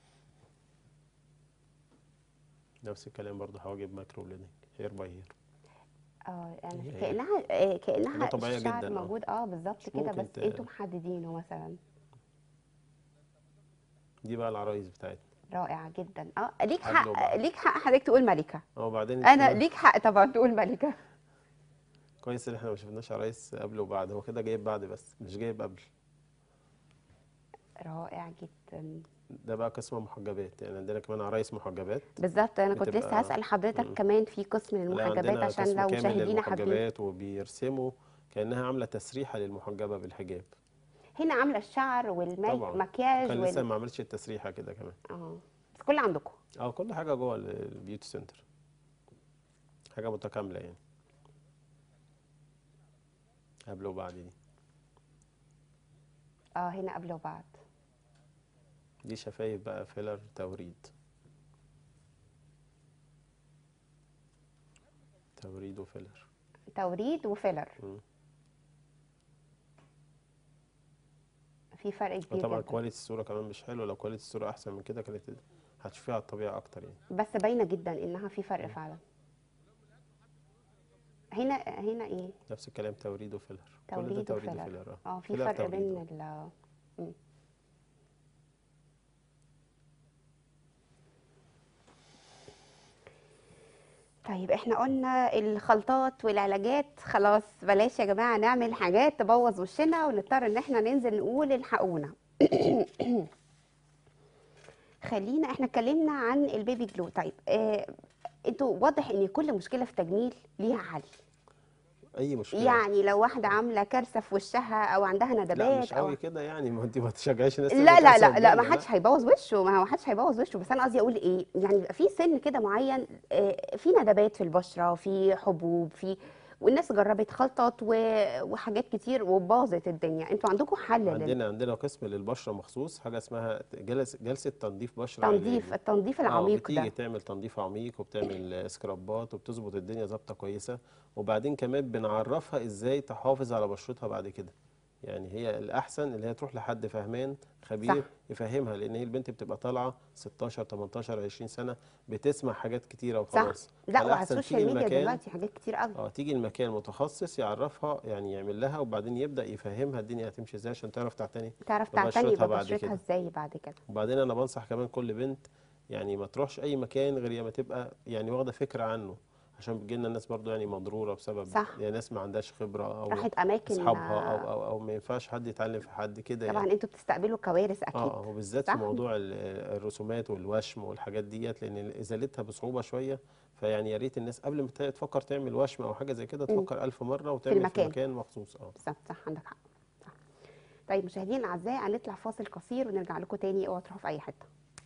نفس الكلام برضه حواجب ماكرو بليدنج هير باي هير اه يعني هي- كانها آه كانها حاجة طبيعية الشعر جداً، آه. موجود اه بالظبط مش كده ممكن بس ت- انتوا محددينه مثلا دي بقى العرايس بتاعتنا رائعه جدا اه ليك حد حق وبعض. ليك حق حضرتك تقول ملكه اه وبعدين انا كمان ليك حق طبعا تقول ملكه كويس ان احنا ما شفناش عرايس قبل وبعد هو كده جايب بعد بس مش جايب قبل رائع جدا ده بقى قسم محجبات يعني عندنا كمان عرايس محجبات بالظبط انا كنت لسه بتبقى- هسأل حضرتك مم. كمان في قسم لا للمحجبات عندنا عشان قسم لو كامل مشاهدينا حابين للمحجبات وبيرسموا كانها عامله تسريحه للمحجبه بالحجاب هنا عامله الشعر طبعا والمكياج كان لسه وال... ما عملتش التسريحه كده كمان اه بس كل عندكم اه كل حاجه جوه ال- البيوتي سنتر حاجه متكامله يعني قبل وبعد دي اه هنا قبل وبعد دي شفايف بقى فيلر توريد توريد وفيلر توريد وفيلر مم. في فرق كبير وطبعا جدا كواليتي الصوره كمان مش حلوه لو كواليتي الصوره احسن من كده كانت هتشوفيها على الطبيعه اكتر يعني بس باينه جدا انها في فرق فعلا هنا هنا ايه نفس الكلام توريد وفيلر كل ده توريد توريد وفيلر وفيلر اه اه في فيلر فرق توريد، بين آه. ال مم. طيب احنا قلنا الخلطات والعلاجات خلاص بلاش يا جماعة نعمل حاجات تبوظ وشنا ونضطر ان احنا ننزل نقول الحقونا خلينا احنا اتكلمنا عن البيبي جلو طيب اه انتوا واضح ان كل مشكلة في تجميل ليها حل اي مشكله يعني لو واحدة عاملة كارثة في وشها او عندها لا ندبات مش او قوي كده يعني ما انت ما تشجعيش الناس لا تعمل لا كارثة لا لا ما قدامنا، حدش هيبوظ وشه ما هو حدش هيبوظ وشه بس انا قصدي اقول ايه يعني بيبقى في سن كده معين آه، في ندبات في البشره في حبوب في والناس جربت خلطات و- وحاجات كتير وباظت الدنيا انتوا عندكم حل لل- عندنا عندنا قسم للبشره مخصوص حاجه اسمها جلس جلسه تنظيف بشره تنظيف علاجي. التنظيف اه العميق بتيجي ده تعمل تنظيف عميق وبتعمل سكرابات وبتظبط الدنيا ظابطه كويسه وبعدين كمان بنعرفها ازاي تحافظ على بشرتها بعد كده يعني هي الاحسن اللي هي تروح لحد فهمان خبير صح. يفهمها لان هي البنت بتبقى طالعه 16 18 20 سنه بتسمع حاجات كتيره صح وخلاص لا وعلى فالأحسن السوشيال تيجي ميديا المكان دلوقتي حاجات كتير قوي اه تيجي المكان متخصص يعرفها يعني يعمل لها وبعدين يبدا يفهمها الدنيا هتمشي ازاي عشان تعرف تعتني تعرف تعتني ببشرتها بعد ببشرتها كده. ازاي بعد كده وبعدين انا بنصح كمان كل بنت يعني ما تروحش اي مكان غير لما تبقى يعني واخده فكره عنه عشان بتجي لنا ناس برضو يعني مضروره بسبب صح. يعني ناس ما عندهاش خبره او راحت اماكن اصحابها او او او ما ينفعش حد يتعلم في حد كده طبعا يعني انتوا بتستقبلوا كوارث اكيد اه اه وبالذات صح؟ في موضوع ال- الرسومات والوشم والحاجات ديت لان ازالتها بصعوبه شويه فيعني يا ريت الناس قبل ما ت- تفكر تعمل وشم او حاجه زي كده تفكر ألف مره وتعمل في المكان. مكان مخصوص اه بالظبط صح عندك حق صح طيب مشاهدينا الاعزاء هنطلع فاصل قصير ونرجع لكم تاني اوعوا تروحوا في اي حته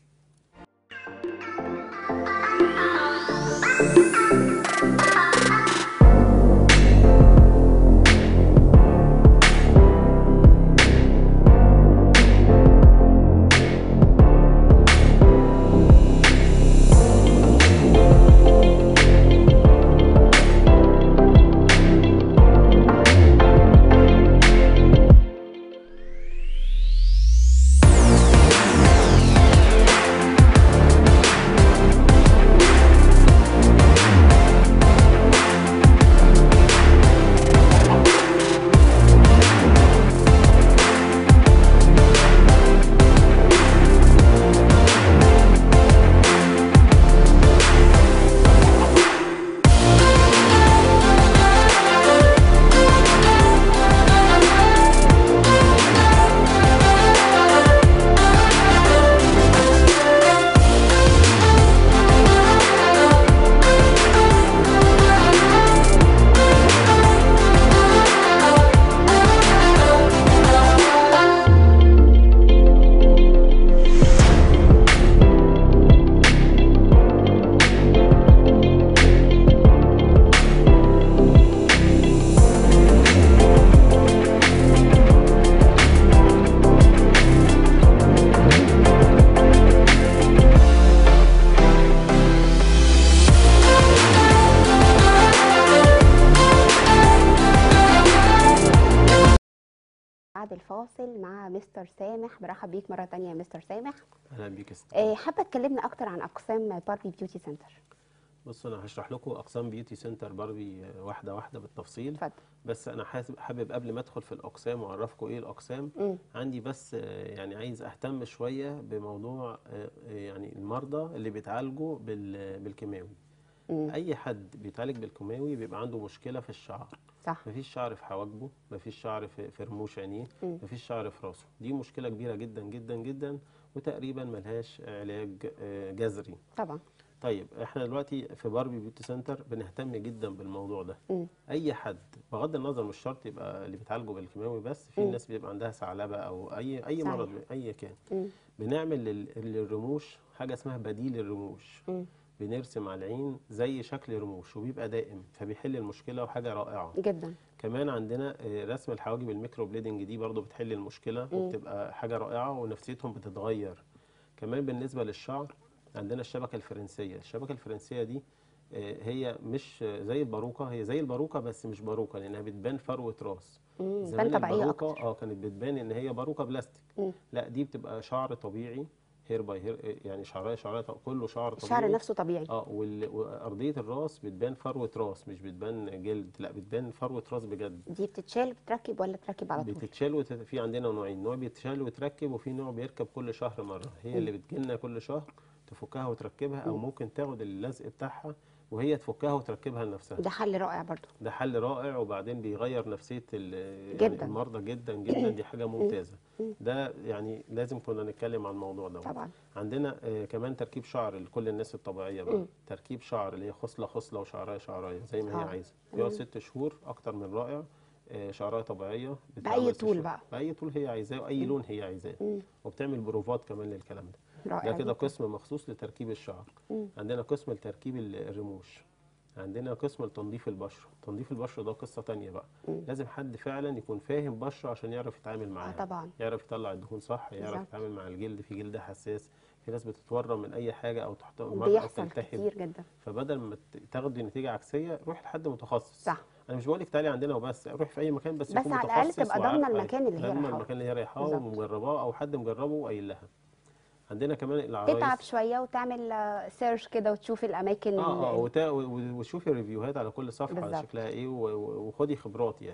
بعد الفاصل مع مستر سامح برحب بيك مره تانية يا مستر سامح اهلا بيك يا ست آه، حابه تكلمنا اكتر عن اقسام باربي بيوتي سنتر بص انا هشرح لكم اقسام بيوتي سنتر باربي آه، واحده واحده بالتفصيل اتفضل بس انا حاسب حابب قبل ما ادخل في الاقسام واعرفكم ايه الاقسام مم. عندي بس آه، يعني عايز اهتم شويه بموضوع آه، آه، يعني المرضى اللي بيتعالجوا بال- بالكيماوي مم. اي حد بيتعالج بالكيماوي بيبقى عنده مشكله في الشعر صح مفيش شعر في حواجبه مفيش شعر في في رموش عينيه مم. مفيش شعر في راسه دي مشكله كبيره جدا جدا جدا وتقريبا ملهاش علاج آه، جذري طبعا طيب احنا دلوقتي في باربي بيوتي سنتر بنهتم جدا بالموضوع ده مم. اي حد بغض النظر مش شرط يبقى اللي بيتعالجوا بالكيماوي بس في مم. ناس بيبقى عندها ثعلبه او اي اي صحيح. مرض اي كان مم. بنعمل لل- للرموش حاجه اسمها بديل الرموش مم. بنرسم على العين زي شكل رموش وبيبقى دائم فبيحل المشكله وحاجه رائعه جدا كمان عندنا آه، رسم الحواجب الميكرو بليدنج دي برضو بتحل المشكله مم. وبتبقى حاجه رائعه ونفسيتهم بتتغير كمان بالنسبه للشعر عندنا الشبكه الفرنسيه الشبكه الفرنسيه دي آه، هي مش آه، زي الباروكه هي زي الباروكه بس مش باروكه لانها بتبان فروه راس مم. زمان بان طبيعيه الباروكه اكتر اه كانت بتبان ان هي باروكه بلاستيك مم. لا دي بتبقى شعر طبيعي هير باي هير يعني شعرها شعرها كله شعر طبيعي الشعر نفسه طبيعي اه وال- وارضيه الراس بتبان فروه راس مش بتبان جلد لا بتبان فروه راس بجد دي بتتشال بتركب ولا تركب على طول بتتشال وت... في عندنا نوعين نوع بيتشال وتركب وفي نوع بيركب كل شهر مره هي اللي بتجيلنا كل شهر تفكها وتركبها او ممكن تاخد اللزق بتاعها وهي تفكها وتركبها لنفسها ده حل رائع برضو ده حل رائع وبعدين بيغير نفسيه ال- يعني جداً. المرضى جدا جدا دي حاجه ممتازه ده يعني لازم كنا نتكلم عن الموضوع ده طبعا عندنا آه، كمان تركيب شعر لكل الناس الطبيعيه بقى تركيب شعر اللي هي خصله خصله وشعرايه شعرايه زي ما هي آه. عايزه بيقعد ست شهور اكتر من رائع آه، شعرايه طبيعيه بأي بتتعمل ست طول شهور. بقى. باي طول هي عايزاه واي لون هي عايزاه وبتعمل بروفات كمان للكلام ده رائع ده كده جداً. قسم مخصوص لتركيب الشعر عندنا قسم لتركيب ال- الرموش عندنا قسم لتنظيف البشره تنظيف البشره ده قصه تانية بقى لازم حد فعلا يكون فاهم بشره عشان يعرف يتعامل معاها طبعاً. يعرف يطلع الدهون صح يعرف بالظبط. يتعامل مع الجلد في جلد حساس في ناس بتتورم من اي حاجه او تحت مرض او بيحصل تلتهب كتير جدا فبدل ما ت- تاخدي نتيجه عكسيه روح لحد متخصص صح. انا مش بقول لك تعالي عندنا وبس روح في اي مكان بس, بس يكون على الأقل متخصص تبقى ضامنة وعارفة المكان اللي هي ضامنة رايحاه. المكان اللي هي رايحاه بالظبط. ومجرباه او حد مجربه وقايل لها عندنا كمان تتعب العرايس شويه وتعمل سيرش كده وتشوف الاماكن اه اه ال- وتا- و- و- وشوفي الريفيوهات على كل صفحه بالظبط. شكلها ايه و- و- وخدي خبرات يعني صح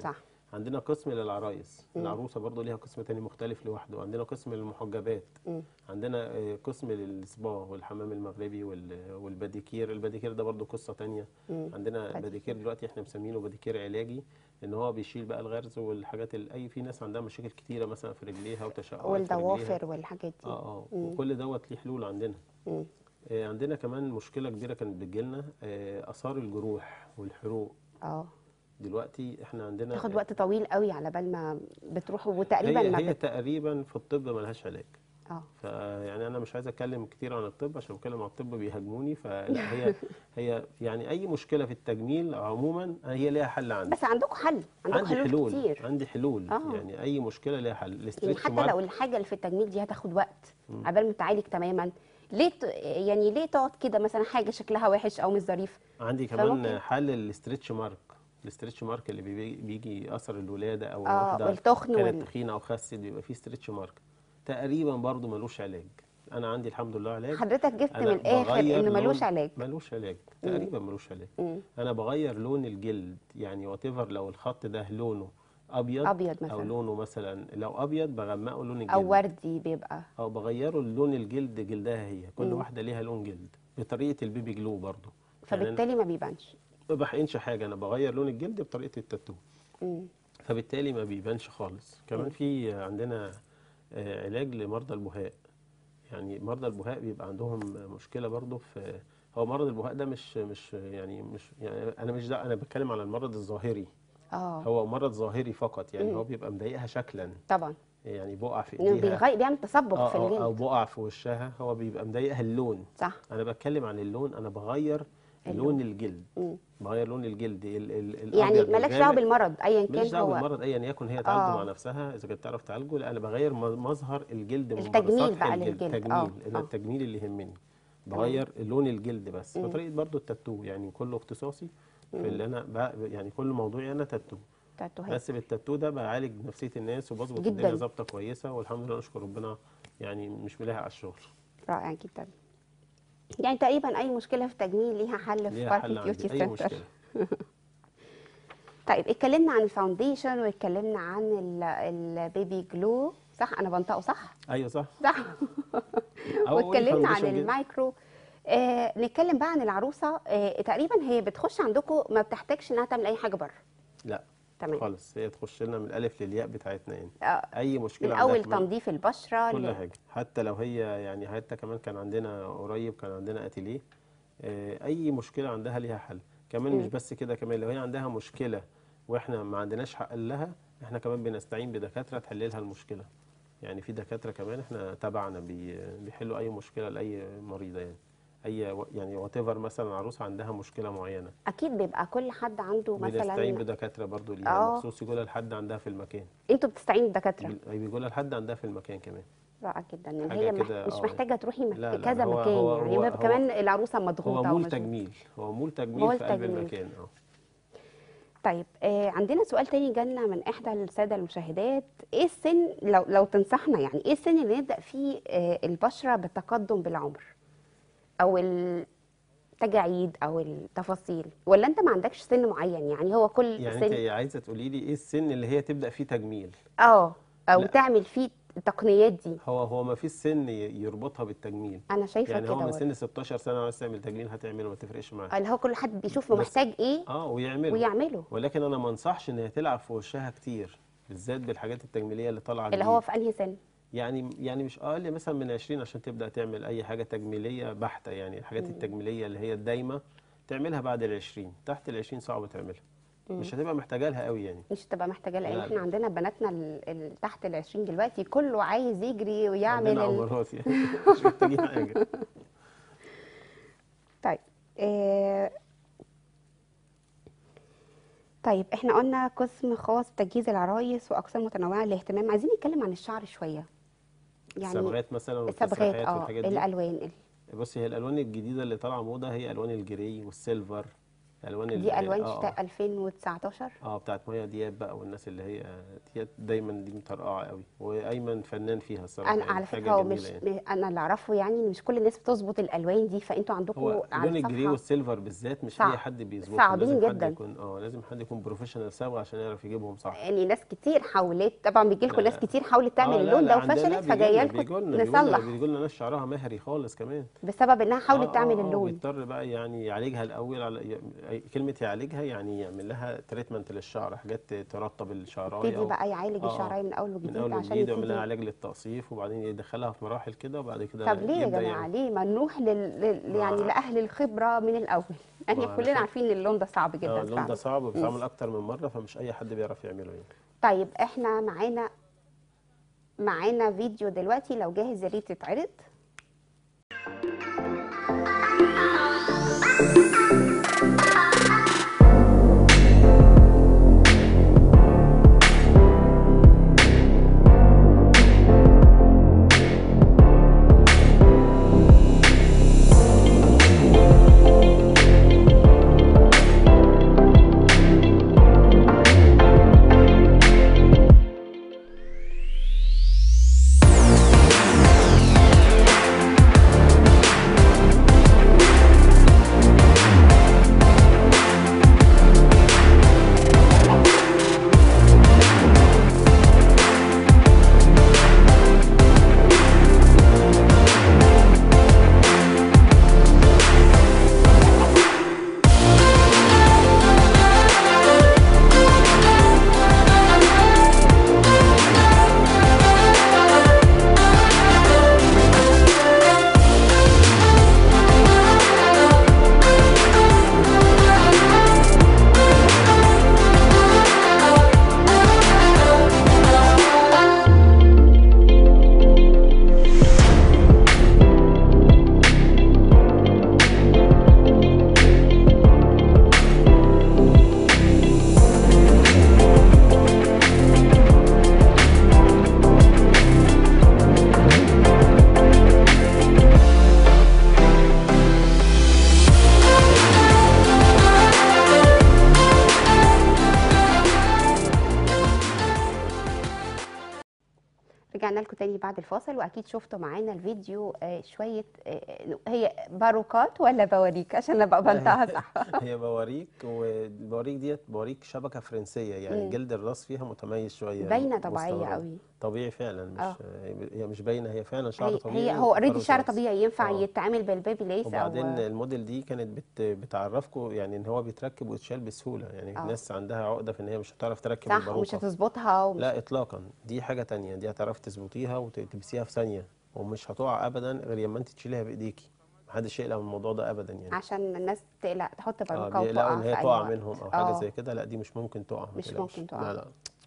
عندنا قسم للعرايس العروسه برضو ليها قسم تاني مختلف لوحده عندنا قسم للمحجبات مم. عندنا آه، قسم للسبا والحمام المغربي وال- والباديكير الباديكير ده برضو قصه تانية مم. عندنا باديكير. باديكير دلوقتي احنا مسمينه باديكير علاجي ان هو بيشيل بقى الغرز والحاجات ال- اي في ناس عندها مشاكل كتيره مثلا في رجليها وتشققات في رجليها والضوافر والحاجات دي اه اه وكل دوت ليه حلول عندنا مم. آه، عندنا كمان مشكله كبيره كانت بتجيلنا آه، اثار الجروح والحروق اه دلوقتي احنا عندنا تاخد وقت طويل قوي على بال ما بتروح وتقريبا هي ما هي بت... تقريبا في الطب ملهاش علاج اه فيعني انا مش عايز اتكلم كتير عن الطب عشان بتكلم عن الطب بيهاجموني فلا هي هي يعني اي مشكله في التجميل عموما هي ليها حل عندي بس عندكم حل عندكم عندي حلول, حلول كتير عندي حلول آه. يعني اي مشكله ليها حل يعني الاستريتش حتى مارك لو الحاجه اللي في التجميل دي هتاخد وقت عبال ما تعالج تماما ليه ت... يعني ليه تقعد كده مثلا حاجه شكلها وحش او مش ظريف عندي فممكن- كمان حل الاستريتش مارك الاستريتش مارك اللي بيجي, بيجي اثر الولاده او اه واحده والتخن كانت وال... تخينه او خست بيبقى فيه استريتش مارك تقريبا برضو ملوش علاج انا عندي الحمد لله علاج حضرتك جبت من أنا الاخر بغير انه ملوش لون- علاج ملوش علاج تقريبا ملوش علاج مم. انا بغير لون الجلد يعني وات لو الخط ده لونه ابيض ابيض او مثلا لونه مثلا لو ابيض بغمقه لون الجلد او وردي بيبقى او بغيره لون الجلد جلدها هي كل واحده ليها لون جلد بطريقه البيبي جلو برضو يعني أنا فبالتالي ما بيبانش ما بحقنش حاجه انا بغير لون الجلد بطريقه التاتو مم. فبالتالي ما بيبانش خالص كمان في عندنا آه، علاج لمرضى البهاء يعني مرضى البهاء بيبقى عندهم مشكله برضو في هو مرض البهاء ده مش مش يعني مش يعني انا مش ده انا بتكلم على المرض الظاهري اه هو مرض ظاهري فقط يعني هو بيبقى مضايقها شكلا طبعا يعني بقع في انه ايديها بيغير بيعمل تصبغ آه، في أو, او الجلد بقع في وشها هو بيبقى مضايقها اللون صح انا بتكلم عن اللون انا بغير اللون. لون الجلد مم. بغير لون الجلد ال ال يعني الأبيض مالكش دعوه الغامق. بالمرض ايا ماليش كان دعوه هو بالمرض ايا يكن هي تعالجه آه. مع نفسها اذا كانت تعرف تعالجه لا انا بغير م- مظهر الجلد من بره، التجميل سطح بقى الجلد للجلد. تجميل آه، انا آه. التجميل اللي يهمني بغير لون الجلد بس بطريقه برضو التاتو يعني كله اختصاصي في اللي انا ب- يعني كل موضوعي انا تاتو تاتوهات بس بالتاتو ده بعالج نفسيه الناس وبظبط جداً. الدنيا ظابطه كويسه والحمد لله نشكر ربنا يعني مش ملاحق على الشغل رائع جدا يعني تقريبا اي مشكله في التجميل ليها حل في ليها بارك حل بيوتي عندي اي سنتر مشكله طيب اتكلمنا عن الفاونديشن واتكلمنا عن ال- البيبي جلو صح انا بنطقه صح ايوه صح صح أو واتكلمنا عن foundation جدا. المايكرو آه نتكلم بقى عن العروسه آه تقريبا هي بتخش عندكم ما بتحتاجش انها تعمل اي حاجه بره لا تمام خالص هي تخش لنا من الالف للياء بتاعتنا يعني آه اي مشكله من عندها اول كمان تنظيف البشره كل ل- حاجه حتى لو هي يعني حتى كمان كان عندنا قريب كان عندنا اتيليه آه، اي مشكله عندها ليها حل كمان مش بس كده كمان لو هي عندها مشكله واحنا ما عندناش حل لها احنا كمان بنستعين بدكاتره تحل لها المشكله يعني في دكاتره كمان احنا تبعنا بي- بيحلوا اي مشكله لاي مريضه يعني اي و- يعني وات مثلا عروسه عندها مشكله معينه اكيد بيبقى كل حد عنده بنستعين مثلا بدكاتره برضو ليها آه. مخصوص يقولها لحد عندها في المكان انتوا بتستعينوا بدكاتره بيقولها لحد عندها في المكان كمان رائع جدا ان حاجة هي مح... كده، مش آه. محتاجه تروحي مك... لا، لا، كذا هو- مكان هو- يعني هو- بيبقى هو- كمان العروسه هو مضغوطه مول ومشغولة. تجميل هو مول تجميل مول في قلب تجميل. المكان اه طيب آه عندنا سؤال تاني جالنا من احدى الساده المشاهدات ايه السن لو لو تنصحنا يعني ايه السن اللي نبدا فيه آه البشره بالتقدم بالعمر او التجاعيد او التفاصيل ولا انت ما عندكش سن معين يعني هو كل يعني سن انت عايزه تقولي لي ايه السن اللي هي تبدا فيه تجميل اه او لا. تعمل فيه التقنيات دي هو هو ما فيش سن ي- يربطها بالتجميل انا شايفه يعني كده هو من برضه. سن 16 سنه عايز تعمل تجميل هتعمله ما تفرقش معاه اللي هو كل حد بيشوف بس- محتاج ايه اه ويعمله ويعمله ولكن انا ما انصحش ان هي تلعب في وشها كتير بالذات بالحاجات التجميليه اللي طالعه اللي جديد هو في انهي سن يعني يعني مش اقل مثلا من 20 عشان تبدا تعمل اي حاجه تجميليه بحته يعني الحاجات التجميليه اللي هي الدايمه تعملها بعد ال 20 تحت ال 20 صعب تعملها مش هتبقى محتاجه لها قوي يعني مش تبقى محتاجه لان لا، احنا لا. عندنا بناتنا ال- ال- تحت ال 20 دلوقتي كله عايز يجري ويعمل عندنا ال... امارات يعني مش محتاجين حاجه طيب آه... طيب احنا قلنا قسم خاص بتجهيز العرايس واقسام متنوعه للاهتمام عايزين نتكلم عن الشعر شويه يعني الصبغات مثلا الصبغات والتسريحات اه والحاجات دي الالوان بصي هي الالوان الجديده اللي طالعه موضه هي الوان الجري والسيلفر الوان ال- دي الوان اه شتاء 2019 اه بتاعت ميا دياب بقى والناس اللي هي ديت دايما دي مطرقعه قوي وايمن فنان فيها الصراحه انا يعني على حاجه فكره هو جميله مش يعني م- انا اللي اعرفه يعني إن مش كل الناس بتظبط الالوان دي فانتوا عندكم هو على لون الجري الصفحه والسيلفر بالذات مش صعب. اي حد بيظبطه صعبين لازم حد جدا. يكون اه لازم حد يكون بروفيشنال صبغه عشان يعرف يجيبهم صح يعني ناس كتير حاولت طبعا بيجي لكم لا، ناس لا. كتير حاولت تعمل اه لا اللون لا ده عندنا وفشلت بيجولنا فجايه بيجولنا لكم بيجولنا نصلح بيجولنا ناس شعرها مهري خالص كمان بسبب انها حاولت آه، تعمل آه، آه، اللون بيضطر بقى يعني يعالجها الاول على ي- كلمه يعالجها يعني يعمل لها تريتمنت للشعر حاجات ترطب الشعرايه يبتدي بقى يعالج آه، الشعرايه من اول من وجديد اول عشان وجديد ويعمل لها يبتدي علاج للتقصيف وبعدين يدخلها في مراحل كده وبعد كده طب ليه يا يبدأ جماعه يعمل. ليه ما نروح لل... لل... يعني ما- لاهل الخبره من الاول يعني ما كلنا علشان- عارفين ان اللون ده صعب اه جدا اللون فعلا ده صعب وبيتعمل اكتر من مره فمش اي حد بيعرف يعمله يعني طيب احنا معانا معانا فيديو دلوقتي لو جاهز يا ريت تتعرض رجعنا لكم تاني بعد الفاصل واكيد شفتوا معانا الفيديو آه، شويه آه، هي باروكات ولا بواريك عشان ابقى بنطقها صح هي بواريك والبواريك ديت بواريك شبكه فرنسيه يعني مم. جلد الراس فيها متميز شويه باينه طبيعيه مستورد. قوي طبيعي فعلا مش آه. هي مش باينه هي فعلا شعر هي, طبيعي هي هو اوريدي وفروة شعر راس. طبيعي ينفع آه. يتعمل بالبيبي ليس وبعدين او الموديل دي كانت بت بتعرفكم يعني ان هو بيتركب ويتشال بسهوله يعني آه. الناس عندها عقده في ان هي مش هتعرف تركب صح ومش الباروكه هتظبطها ومش لا اطلاقا دي حاجه تانية دي هتعرفي تظبطيها وتلبسيها في ثانيه ومش هتقع ابدا غير لما انت تشيليها بايديكي محدش يقلق من الموضوع ده ابدا يعني عشان الناس تقلق تحط اه باروكه بيقلقوا وتقع ان في هي اي تقع وقت منهم او حاجه آه. زي كده لا دي مش ممكن تقع ما مش تقلقش. ممكن تقع. لا لا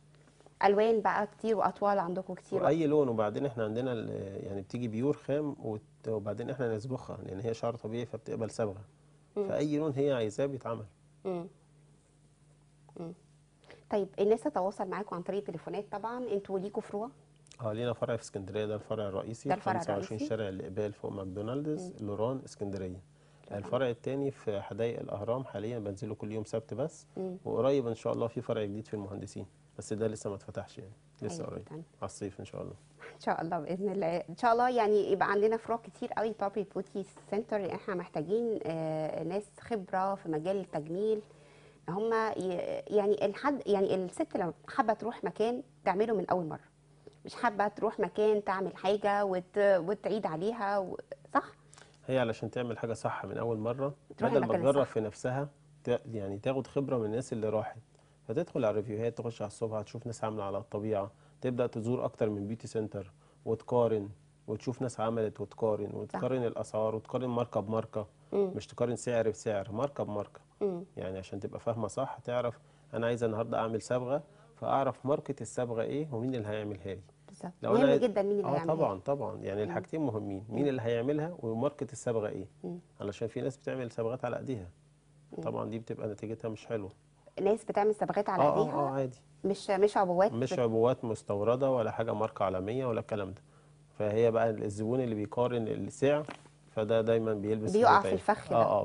الوان بقى كتير واطوال عندكم كتير واي لون وبعدين احنا عندنا ال- يعني بتيجي بيور خام وت- وبعدين احنا نسبخها لان هي شعر طبيعي فبتقبل صبغه فاي لون هي عايزاه بيتعمل مم. مم. طيب الناس تتواصل معاكم عن طريق التليفونات طبعا انتوا ليكوا فروع اه لينا فرع في اسكندريه ده الفرع الرئيسي ده الفرع 25 الرئيسي. شارع الاقبال فوق ماكدونالدز لوران اسكندريه الفرع الثاني في حدائق الاهرام حاليا بنزله كل يوم سبت بس مم. وقريب ان شاء الله في فرع جديد في المهندسين بس ده لسه ما اتفتحش يعني لسه أيوة قريب جداً. على الصيف ان شاء الله ان شاء الله باذن الله ان شاء الله يعني يبقى عندنا فروع كتير قوي بابي بوتي سنتر لان احنا محتاجين آه، ناس خبره في مجال التجميل هم يعني الحد يعني الست لما حابه تروح مكان تعمله من اول مره مش حابه تروح مكان تعمل حاجه وت... وتعيد عليها و... صح هي علشان تعمل حاجه صح من اول مره تروح بدل ما المكان تجرب الصح. في نفسها ت- يعني تاخد خبره من الناس اللي راحت فتدخل على الريفيوهات تخش على الصفحه تشوف ناس عامله على الطبيعه تبدا تزور اكتر من بيوتي سنتر وتقارن وتشوف ناس عملت وتقارن وتقارن الاسعار وتقارن ماركه بماركه مم. مش تقارن سعر بسعر ماركه بماركه مم. يعني عشان تبقى فاهمه صح تعرف انا عايزه النهارده اعمل صبغه فاعرف ماركه الصبغه ايه ومين اللي هيعملها لي بالظبط لو مهم أنا جدا مين اللي اه هيعملها طبعا طبعا يعني الحاجتين مهمين مين اللي هيعملها وماركه الصبغه ايه مم. علشان في ناس بتعمل صبغات على ايديها طبعا دي بتبقى نتيجتها مش حلوه ناس بتعمل صبغات على اه اه ايديها اه عادي مش مش عبوات مش بت- عبوات مستورده ولا حاجه ماركه عالميه ولا الكلام ده فهي بقى الزبون اللي بيقارن السعر فده دايما بيلبس بيقع خيط في عين. الفخ ده. اه اه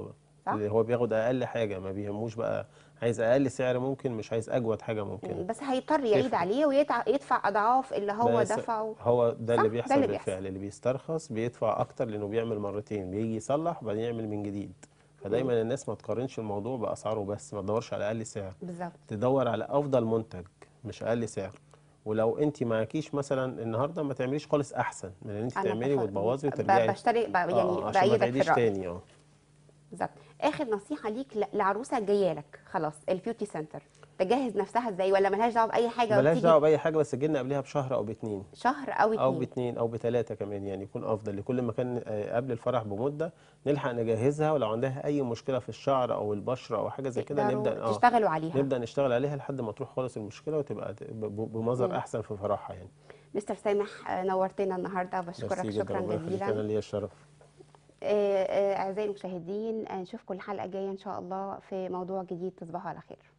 صح اللي هو بياخد اقل حاجه ما بيهموش بقى عايز اقل سعر ممكن مش عايز اجود حاجه ممكن بس هيضطر يعيد تفرق. عليه ويدفع اضعاف اللي هو بس دفعه هو ده صح، اللي ده بيحصل اللي بالفعل بيحصل. اللي بيسترخص بيدفع اكتر لانه بيعمل مرتين بيجي يصلح وبعدين يعمل من جديد فدايما الناس ما تقارنش الموضوع باسعاره بس ما تدورش على اقل سعر بالظبط تدور على افضل منتج مش اقل سعر ولو انت معكيش مثلا النهارده ما تعمليش خالص احسن من ان انت انا تعملي بف- وتبوظي ب- وترجعي بشتري ب- يعني اه عشان ما بايدك في تعيديش الرأي تاني اه بالظبط اخر نصيحه ليك ل- لعروسه جايه لك خلاص البيوتي سنتر تجهز نفسها ازاي ولا ملهاش دعوه باي حاجه ملهاش وتيجي دعوه باي حاجه بس تجيلنا قبلها بشهر او باتنين شهر او او اتنين باتنين او بتلاته كمان يعني يكون افضل لكل ما كان آه، قبل الفرح بمده نلحق نجهزها ولو عندها اي مشكله في الشعر او البشره او حاجه زي كده تقدروا نبدا اه تشتغلوا عليها نبدا نشتغل عليها لحد ما تروح خالص المشكله وتبقى ت- ب- ب- بمظهر احسن في فرحها يعني مستر سامح آه، نورتنا النهارده بشكرك ميرسي جدا شكرا ربنا يخليك انا جزيلا ليا الشرف آه، آه، اعزائي المشاهدين آه، نشوفكم الحلقه الجايه ان شاء الله في موضوع جديد تصبحوا على خير